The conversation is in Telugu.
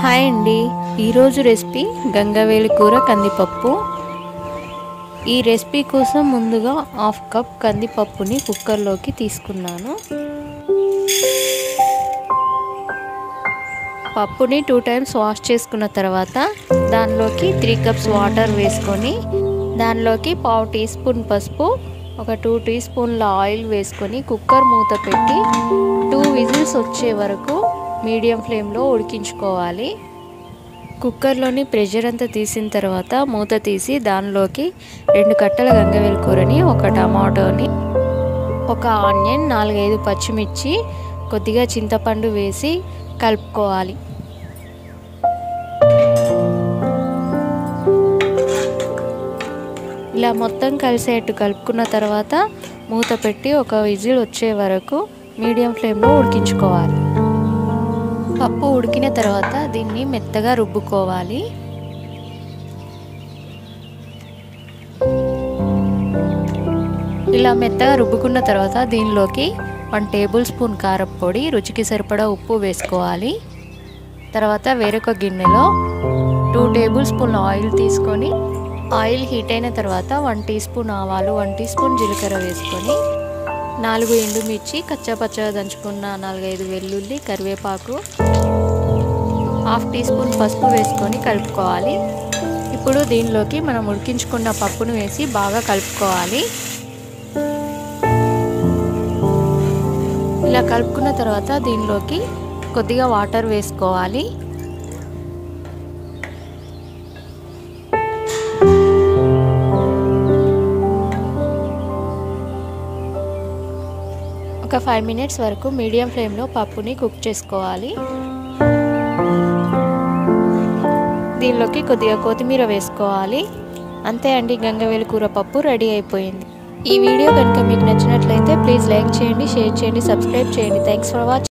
హాయ్ అండి ఈరోజు రెసిపీ గంగవేలి కూర కందిపప్పు ఈ రెసిపీ కోసం ముందుగా హాఫ్ కప్ కందిపప్పుని కుక్కర్లోకి తీసుకున్నాను పప్పుని టూ టైమ్స్ వాష్ చేసుకున్న తర్వాత దానిలోకి త్రీ కప్స్ వాటర్ వేసుకొని దానిలోకి పావు టీ స్పూన్ పసుపు ఒక టూ టీ స్పూన్ల ఆయిల్ వేసుకొని కుక్కర్ మూత పెట్టి టూ విజిల్స్ వచ్చే వరకు మీడియం ఫ్లేమ్లో ఉడికించుకోవాలి కుక్కర్లోని ప్రెషర్ అంతా తీసిన తర్వాత మూత తీసి దానిలోకి రెండు కట్టల గంగవేలు కూరని ఒక టమాటోని ఒక ఆనియన్ నాలుగైదు పచ్చిమిర్చి కొద్దిగా చింతపండు వేసి కలుపుకోవాలి ఇలా మొత్తం కలిసేట్టు కలుపుకున్న తర్వాత మూత పెట్టి ఒక విజిల్ వచ్చే వరకు మీడియం ఫ్లేమ్లో ఉడికించుకోవాలి పప్పు ఉడికిన తర్వాత దీన్ని మెత్తగా రుబ్బుకోవాలి ఇలా మెత్తగా రుబ్బుకున్న తర్వాత దీనిలోకి వన్ టేబుల్ స్పూన్ కారప్పొడి రుచికి సరిపడా ఉప్పు వేసుకోవాలి తర్వాత వేరొక గిన్నెలో టూ టేబుల్ స్పూన్ ఆయిల్ తీసుకొని ఆయిల్ హీట్ అయిన తర్వాత వన్ టీ స్పూన్ ఆవాలు వన్ టీ స్పూన్ జీలకర్ర వేసుకొని నాలుగు ఎండుమిర్చి కచ్చాపచ్చగా దంచుకున్న నాలుగైదు వెల్లుల్లి కరివేపాకు హాఫ్ టీ స్పూన్ పసుపు వేసుకొని కలుపుకోవాలి ఇప్పుడు దీనిలోకి మనం ఉడికించుకున్న పప్పును వేసి బాగా కలుపుకోవాలి ఇలా కలుపుకున్న తర్వాత దీనిలోకి కొద్దిగా వాటర్ వేసుకోవాలి ఒక ఫైవ్ మినిట్స్ వరకు మీడియం ఫ్లేమ్లో పప్పుని కుక్ చేసుకోవాలి దీనిలోకి కొద్దిగా కొత్తిమీర వేసుకోవాలి అంతే అండి గంగవేలు కూర పప్పు రెడీ అయిపోయింది ఈ వీడియో కనుక మీకు నచ్చినట్లయితే ప్లీజ్ లైక్ చేయండి షేర్ చేయండి సబ్స్క్రైబ్ చేయండి థ్యాంక్స్ ఫర్ వాచింగ్